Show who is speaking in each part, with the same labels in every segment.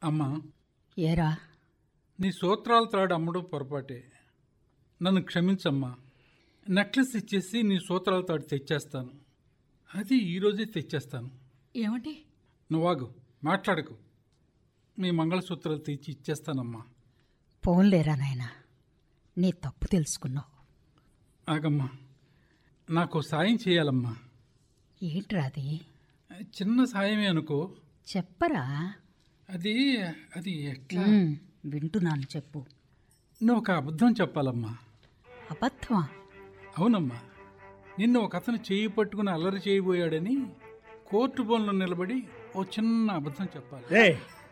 Speaker 1: అమ్మా
Speaker 2: ఏరా
Speaker 1: నీ సూత్రాల త్రాడు అమ్మడం పొరపాటే నన్ను క్షమించమ్మా నెక్లెస్ ఇచ్చేసి నీ సూత్రాల తాడు తెచ్చేస్తాను అది ఈరోజే తెచ్చేస్తాను
Speaker 2: ఏమిటి
Speaker 1: నువ్వాగు మాట్లాడకు మీ మంగళసూత్రాలు తెచ్చి ఇచ్చేస్తానమ్మా
Speaker 2: పోన్లేరా నాయనా నీ తప్పు తెలుసుకున్నావు
Speaker 1: ఆగమ్మా నాకు సాయం చేయాలమ్మా
Speaker 2: ఏంట్రా అది
Speaker 1: చిన్న సాయమే అనుకో
Speaker 2: చెప్పరా
Speaker 1: అది అది ఎట్లా
Speaker 2: ఉమ్, వింటున్నాను చెప్పు
Speaker 1: నువ్వు ఒక అబద్ధం చెప్పాలమ్మా
Speaker 2: అబద్ధమా
Speaker 1: అవునమ్మా నిన్ను ఒక అతను చేయి పట్టుకుని అల్లరి చేయబోయాడని కోర్టు బోన్లో నిలబడి ఓ చిన్న అబద్ధం చెప్పాలి
Speaker 3: రే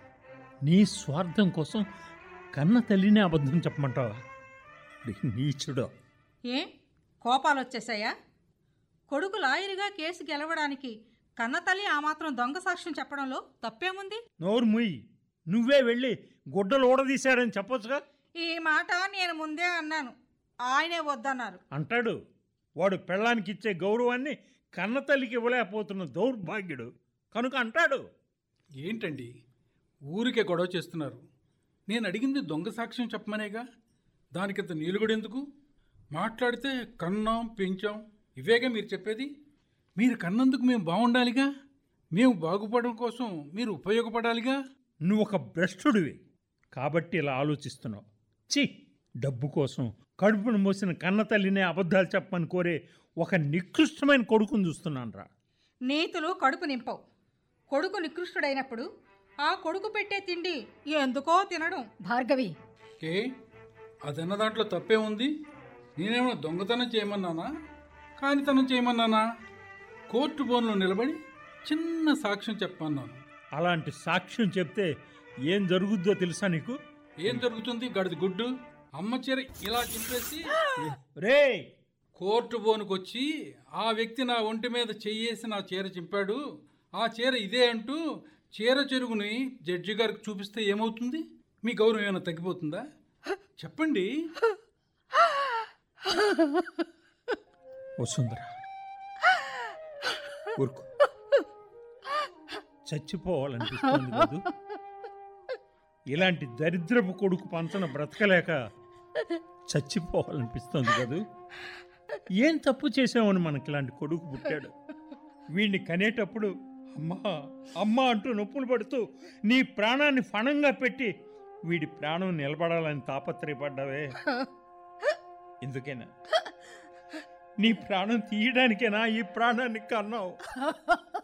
Speaker 3: నీ స్వార్థం కోసం కన్న తల్లినే అబద్ధం చెప్పమంటావా డి, నీచుడు
Speaker 4: ఏ కోపాలు వచ్చేసాయా కొడుకు లాయరుగా కేసు గెలవడానికి కన్నతల్లి ఆ మాత్రం దొంగ సాక్ష్యం చెప్పడంలో తప్పేముంది
Speaker 3: నోరు ముయ్యి నువ్వే వెళ్ళి గుడ్డలు ఊడదీశాడని చెప్పొచ్చుగా
Speaker 4: ఈ మాట నేను ముందే అన్నాను ఆయనే వద్దన్నారు
Speaker 3: అంటాడు వాడు పెళ్ళానికి ఇచ్చే గౌరవాన్ని కన్న తల్లికి ఇవ్వలేకపోతున్న దౌర్భాగ్యుడు కనుక అంటాడు
Speaker 1: ఏంటండి ఊరికే గొడవ చేస్తున్నారు నేను అడిగింది దొంగ సాక్ష్యం చెప్పమనేగా దానికింత నీలుగుడెందుకు మాట్లాడితే కన్నాం పెంచాం ఇవేగా మీరు చెప్పేది మీరు కన్నందుకు మేము బాగుండాలిగా మేము బాగుపడడం కోసం మీరు ఉపయోగపడాలిగా
Speaker 3: నువ్వు ఒక భ్రష్టుడివి కాబట్టి ఇలా ఆలోచిస్తున్నావు చి డబ్బు కోసం కడుపును మోసిన కన్న తల్లినే అబద్ధాలు చెప్పమని కోరే ఒక నికృష్టమైన కొడుకుని చూస్తున్నాను రా
Speaker 4: నీతులు కడుపు నింపవు కొడుకు నికృష్టుడైనప్పుడు ఆ కొడుకు పెట్టే తిండి ఎందుకో తినడం
Speaker 2: భార్గవి
Speaker 1: ఏ అదన్న దాంట్లో తప్పే ఉంది నేనేమైనా దొంగతనం చేయమన్నానా కానితనం చేయమన్నానా కోర్టు బోన్లో నిలబడి చిన్న సాక్ష్యం చెప్పమన్నాను
Speaker 3: అలాంటి సాక్ష్యం చెప్తే ఏం జరుగుద్దో తెలుసా నీకు
Speaker 1: ఏం జరుగుతుంది గడిది గుడ్డు అమ్మ చీర ఇలా చింపేసి
Speaker 3: రే
Speaker 1: కోర్టు బోనుకు వచ్చి ఆ వ్యక్తి నా ఒంటి మీద చెయ్యేసి నా చీర చింపాడు ఆ చీర ఇదే అంటూ చీర చెరుగుని జడ్జి గారికి చూపిస్తే ఏమవుతుంది మీ గౌరవం ఏమైనా తగ్గిపోతుందా చెప్పండి
Speaker 3: వసుంధర ఊరుకో చచ్చిపోవాలనిపిస్తుంది కాదు ఇలాంటి దరిద్రపు కొడుకు పంచన బ్రతకలేక చచ్చిపోవాలనిపిస్తుంది కదూ ఏం తప్పు చేసామని మనకి ఇలాంటి కొడుకు పుట్టాడు వీడిని కనేటప్పుడు అమ్మా అమ్మా అంటూ నొప్పులు పడుతూ నీ ప్రాణాన్ని ఫణంగా పెట్టి వీడి ప్రాణం నిలబడాలని తాపత్రయపడ్డావే ఎందుకేనా నీ ప్రాణం తీయడానికేనా ఈ ప్రాణాన్ని కన్నావు